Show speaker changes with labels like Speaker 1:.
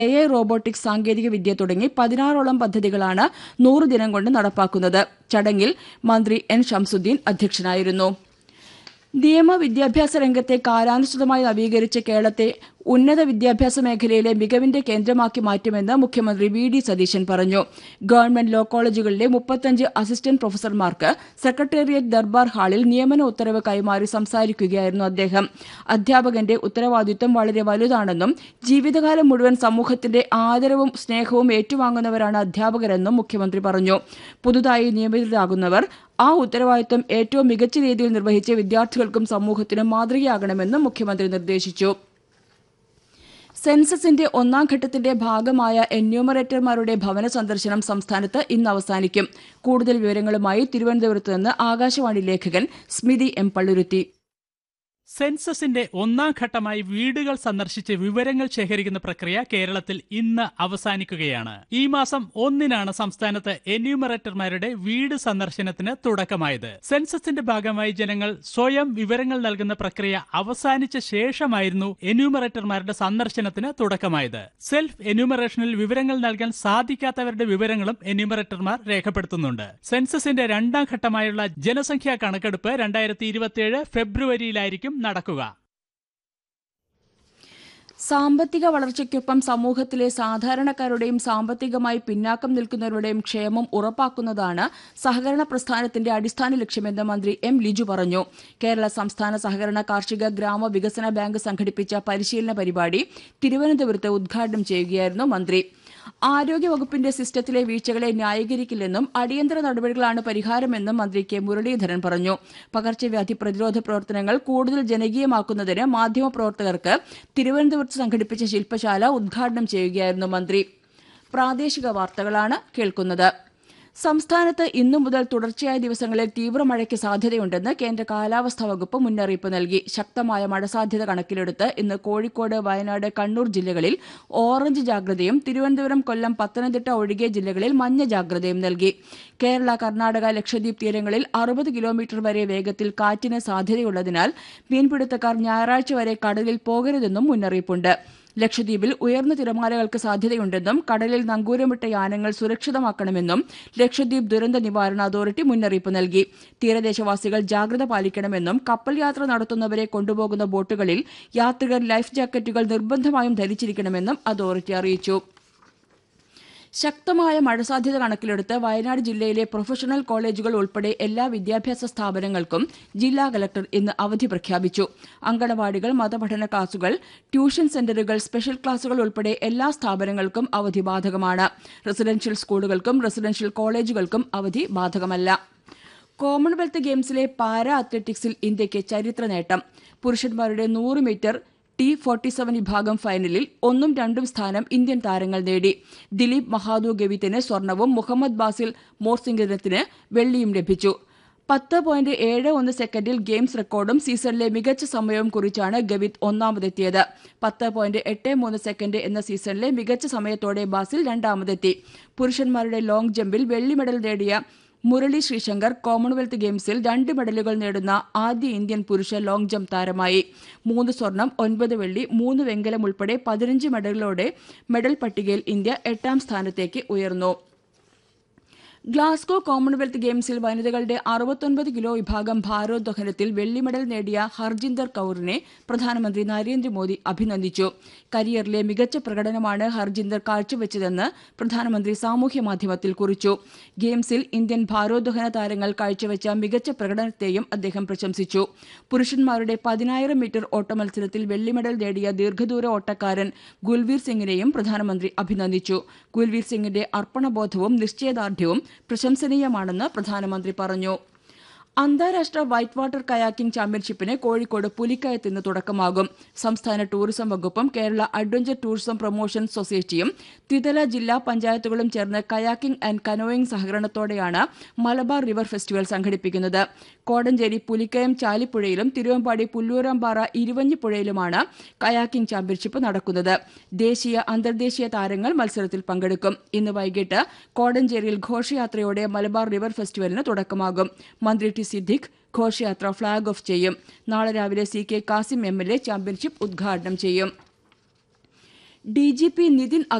Speaker 1: A I robotics സാങ്കേതിക വിദ്യ തുടങ്ങി പതിനാറോളം പദ്ധതികളാണ് നൂറ് ദിനം കൊണ്ട് നടപ്പാക്കുന്നത് ചടങ്ങിൽ മന്ത്രി എൻ ഷംസുദ്ദീൻ അധ്യക്ഷനായിരുന്നു നിയമ വിദ്യാഭ്യാസ രംഗത്തെ കാലാനുസൃതമായി നവീകരിച്ച കേരളത്തെ ഉന്നത വിദ്യാഭ്യാസ മേഖലയിലെ മികവിന്റെ കേന്ദ്രമാക്കി മാറ്റുമെന്ന് മുഖ്യമന്ത്രി വി ഡി സതീശൻ പറഞ്ഞു ഗവൺമെന്റ് ലോ കോളേജുകളിലെ മുപ്പത്തഞ്ച് അസിസ്റ്റന്റ് പ്രൊഫസർമാർക്ക് സെക്രട്ടേറിയറ്റ് ദർബാർ ഹാളിൽ നിയമന ഉത്തരവ് കൈമാറി സംസാരിക്കുകയായിരുന്നു അദ്ദേഹം അധ്യാപകന്റെ ഉത്തരവാദിത്വം വളരെ വലുതാണെന്നും ജീവിതകാലം മുഴുവൻ സമൂഹത്തിന്റെ ആദരവും സ്നേഹവും ഏറ്റുവാങ്ങുന്നവരാണ് അധ്യാപകരെന്നും മുഖ്യമന്ത്രി പറഞ്ഞു പുതുതായി നിയമിതരാകുന്നവർ ആ ഉത്തരവാദിത്വം ഏറ്റവും മികച്ച രീതിയിൽ നിർവഹിച്ച് വിദ്യാർത്ഥികൾക്കും സമൂഹത്തിനും മാതൃകയാകണമെന്നും മുഖ്യമന്ത്രി നിർദ്ദേശിച്ചു സെൻസസിന്റെ ഒന്നാം ഘട്ടത്തിന്റെ ഭാഗമായ എന്യൂമറേറ്റർമാരുടെ ഭവന സന്ദർശനം സംസ്ഥാനത്ത് ഇന്ന് അവസാനിക്കും കൂടുതൽ വിവരങ്ങളുമായി തിരുവനന്തപുരത്ത് നിന്ന് ആകാശവാണി ലേഖകൻ സ്മിതി എം പള്ളുരുത്തി
Speaker 2: സെൻസസിന്റെ ഒന്നാം ഘട്ടമായി വീടുകൾ സന്ദർശിച്ച് വിവരങ്ങൾ ശേഖരിക്കുന്ന പ്രക്രിയ കേരളത്തിൽ ഇന്ന് അവസാനിക്കുകയാണ് ഈ മാസം ഒന്നിനാണ് സംസ്ഥാനത്ത് എന്യൂമറേറ്റർമാരുടെ വീട് സന്ദർശനത്തിന് തുടക്കമായത് സെൻസസിന്റെ ഭാഗമായി ജനങ്ങൾ സ്വയം വിവരങ്ങൾ നൽകുന്ന പ്രക്രിയ അവസാനിച്ച ശേഷമായിരുന്നു എന്യൂമറേറ്റർമാരുടെ സന്ദർശനത്തിന് തുടക്കമായത് സെൽഫ് എന്യൂമറേഷനിൽ വിവരങ്ങൾ നൽകാൻ സാധിക്കാത്തവരുടെ വിവരങ്ങളും എന്യൂമറേറ്റർമാർ രേഖപ്പെടുത്തുന്നുണ്ട് സെൻസസിന്റെ രണ്ടാം ഘട്ടമായുള്ള ജനസംഖ്യാ കണക്കെടുപ്പ് രണ്ടായിരത്തി ഇരുപത്തിയേഴ് ഫെബ്രുവരിയിലായിരിക്കും നടക്കുക
Speaker 1: സാമ്പത്തിക വളർച്ചയ്ക്കൊപ്പം സമൂഹത്തിലെ സാധാരണക്കാരുടെയും സാമ്പത്തികമായി പിന്നാക്കം നിൽക്കുന്നവരുടെയും ക്ഷേമം ഉറപ്പാക്കുന്നതാണ് സഹകരണ പ്രസ്ഥാനത്തിന്റെ അടിസ്ഥാന ലക്ഷ്യമെന്ന് മന്ത്രി എം ലിജു പറഞ്ഞു കേരള സംസ്ഥാന സഹകരണ കാർഷിക ഗ്രാമ വികസന ബാങ്ക് സംഘടിപ്പിച്ച പരിശീലന പരിപാടി തിരുവനന്തപുരത്ത് ഉദ്ഘാടനം ചെയ്യുകയായിരുന്നു മന്ത്രി ആരോഗ്യവകുപ്പിന്റെ സിസ്റ്റത്തിലെ വീഴ്ചകളെ ന്യായീകരിക്കില്ലെന്നും അടിയന്തര നടപടികളാണ് പരിഹാരമെന്നും മന്ത്രി കെ മുരളീധരൻ പറഞ്ഞു പകർച്ചവ്യാധി പ്രതിരോധ പ്രവർത്തനങ്ങൾ കൂടുതൽ ജനകീയമാക്കുന്നതിന് മാധ്യമപ്രവർത്തകർക്ക് തിരുവനന്തപുരത്ത് സംഘടിപ്പിച്ച ശില്പശാല ഉദ്ഘാടനം ചെയ്യുകയായിരുന്നു മന്ത്രി പ്രാദേശിക വാർത്തകളാണ് കേൾക്കുന്നത് സംസ്ഥാനത്ത് ഇന്നു മുതൽ തുടർച്ചയായ ദിവസങ്ങളിൽ തീവ്രമഴയ്ക്ക് സാധ്യതയുണ്ടെന്ന് കേന്ദ്ര കാലാവസ്ഥാ വകുപ്പ് മുന്നറിയിപ്പ് നൽകി ശക്തമായ മഴ സാധ്യത കണക്കിലെടുത്ത് ഇന്ന് കോഴിക്കോട് വയനാട് കണ്ണൂർ ജില്ലകളിൽ ഓറഞ്ച് ജാഗ്രതയും തിരുവനന്തപുരം കൊല്ലം പത്തനംതിട്ട ഒഴികെ ജില്ലകളിൽ മഞ്ഞ ജാഗ്രതയും നൽകി കേരള കർണാടക ലക്ഷദ്വീപ് തീരങ്ങളിൽ അറുപത് കിലോമീറ്റർ വരെ വേഗത്തിൽ കാറ്റിന് സാധ്യതയുള്ളതിനാൽ മീൻപിടുത്തക്കാർ ഞായറാഴ്ച വരെ കടലിൽ പോകരുതെന്നും മുന്നറിയിപ്പുണ്ട് ലക്ഷദ്വീപിൽ ഉയർന്ന തിരമാലകൾക്ക് സാധ്യതയുണ്ടെന്നും കടലിൽ നങ്കൂരമിട്ട യാനങ്ങൾ സുരക്ഷിതമാക്കണമെന്നും ലക്ഷദ്വീപ് ദുരന്ത നിവാരണ അതോറിറ്റി മുന്നറിയിപ്പ് നൽകി തീരദേശവാസികൾ ജാഗ്രത പാലിക്കണമെന്നും കപ്പൽ യാത്ര നടത്തുന്നവരെ കൊണ്ടുപോകുന്ന ബോട്ടുകളിൽ യാത്രികർ ലൈഫ് ജാക്കറ്റുകൾ നിർബന്ധമായും ധരിച്ചിരിക്കണമെന്നും അതോറിറ്റി അറിയിച്ചു ശക്തമായ മഴ സാധ്യത കണക്കിലെടുത്ത് വയനാട് ജില്ലയിലെ പ്രൊഫഷണൽ കോളേജുകൾ ഉൾപ്പെടെ എല്ലാ വിദ്യാഭ്യാസ സ്ഥാപനങ്ങൾക്കും ജില്ലാ കലക്ടർ ഇന്ന് അവധി പ്രഖ്യാപിച്ചു അങ്കണവാടികൾ മതപഠന ക്ലാസുകൾ ട്യൂഷൻ സെന്ററുകൾ സ്പെഷ്യൽ ക്ലാസുകൾ ഉൾപ്പെടെ എല്ലാ സ്ഥാപനങ്ങൾക്കും അവധി ബാധകമാണ് റെസിഡൻഷ്യൽ സ്കൂളുകൾക്കും റെസിഡൻഷ്യൽ കോളേജുകൾക്കും അവധി ബാധകമല്ല കോമൺവെൽത്ത് ഗെയിംസിലെ പാരാ അത്ലറ്റിക്സിൽ ഇന്ത്യയ്ക്ക് ചരിത്ര നേട്ടം പുരുഷന്മാരുടെ നൂറ് മീറ്റർ ടി ഫോർട്ടി സെവൻ വിഭാഗം ഫൈനലിൽ ഒന്നും രണ്ടും സ്ഥാനം ഇന്ത്യൻ താരങ്ങൾ നേടി ദിലീപ് മഹാദു ഗവിത്തിന് സ്വർണവും മുഹമ്മദ് ബാസിൽ മോർസിംഗത്തിന് വെള്ളിയും ലഭിച്ചു പത്ത് പോയിന്റ് ഏഴ് ഒന്ന് സെക്കൻഡിൽ ഗെയിംസ് റെക്കോർഡും സീസണിലെ മികച്ച സമയവും കുറിച്ചാണ് ഗവിത് ഒന്നാമതെത്തിയത് പത്ത് പോയിന്റ് എട്ട് മൂന്ന് സെക്കൻഡ് എന്ന സീസണിലെ മികച്ച സമയത്തോടെ ബാസിൽ രണ്ടാമതെത്തി പുരുഷന്മാരുടെ ലോങ് ജമ്പിൽ വെള്ളി മെഡൽ നേടിയ മുരളി ശ്രീശങ്കർ കോമൺവെൽത്ത് ഗെയിംസിൽ രണ്ട് മെഡലുകൾ നേടുന്ന ആദ്യ ഇന്ത്യൻ പുരുഷ ലോങ് ജംപ് താരമായി മൂന്ന് സ്വർണം ഒൻപത് വെള്ളി മൂന്ന് വെങ്കലം ഉൾപ്പെടെ പതിനഞ്ച് മെഡലുകളോടെ മെഡൽ പട്ടികയിൽ ഇന്ത്യ എട്ടാം സ്ഥാനത്തേക്ക് ഉയർന്നു ഗ്ലാസ്ഗോ കോമൺവെൽത്ത് ഗെയിംസിൽ വനിതകളുടെ അറുപത്തൊൻപത് കിലോ വിഭാഗം ഭാരോദ്വഹനത്തിൽ വെള്ളി മെഡൽ നേടിയ ഹർജിന്ദർ കൌറിനെ പ്രധാനമന്ത്രി നരേന്ദ്രമോദി അഭിനന്ദിച്ചു കരിയറിലെ മികച്ച പ്രകടനമാണ് ഹർജിന്ദർ കാഴ്ചവെച്ചതെന്ന് പ്രധാനമന്ത്രി സാമൂഹ്യ മാധ്യമത്തിൽ കുറിച്ചു ഗെയിംസിൽ ഇന്ത്യൻ ഭാരോദ്വഹന താരങ്ങൾ കാഴ്ചവെച്ച മികച്ച പ്രകടനത്തെയും അദ്ദേഹം പ്രശംസിച്ചു പുരുഷന്മാരുടെ പതിനായിരം മീറ്റർ ഓട്ടമത്സരത്തിൽ വെള്ളി മെഡൽ നേടിയ ദീർഘദൂര ഓട്ടക്കാരൻ ഗുൽവീർ സിംഗിനെയും പ്രധാനമന്ത്രി അഭിനന്ദിച്ചു ഗുൽവീർ സിംഗിന്റെ അർപ്പണബോധവും നിശ്ചയദാർഢ്യവും പ്രശംസനീയമാണെന്ന് പ്രധാനമന്ത്രി പറഞ്ഞു അന്താരാഷ്ട്ര വൈറ്റ് വാട്ടർ കയാക്കിംഗ് ചാമ്പ്യൻഷിപ്പിന് കോഴിക്കോട് പുലിക്കയത്ത് ഇന്ന് തുടക്കമാകും സംസ്ഥാന ടൂറിസം വകുപ്പും കേരള അഡ്വഞ്ചർ ടൂറിസം പ്രൊമോഷൻ സൊസൈറ്റിയും ത്രിതല ജില്ലാ പഞ്ചായത്തുകളും ചേർന്ന് കയാക്കിംഗ് ആൻഡ് കനോയിങ് സഹകരണത്തോടെയാണ് മലബാർ റിവർ ഫെസ്റ്റിവൽ സംഘടിപ്പിക്കുന്നത് കോടഞ്ചേരി പുലിക്കയം ചാലിപ്പുഴയിലും തിരുവമ്പാടി പുല്ലൂരാമ്പാറ ഇരുവഞ്ഞിപ്പുഴയിലുമാണ് കയാക്കിംഗ് ചാമ്പ്യൻഷിപ്പ് നടക്കുന്നത് ദേശീയ അന്തർദേശീയ താരങ്ങൾ മത്സരത്തിൽ പങ്കെടുക്കും ഇന്ന് വൈകിട്ട് കോടഞ്ചേരിയിൽ ഘോഷയാത്രയോടെ മലബാർ റിവർ ഫെസ്റ്റിവലിന് തുടക്കമാകും മന്ത്രി ടി സിദ്ദിഖ് ഘോഷയാത്ര ഫ്ളാഗ് ഓഫ് ചെയ്യും നാളെ രാവിലെ C K Kasim M L A championship ഉദ്ഘാടനം ചെയ്യും ഡി ജി പി നിതിൻ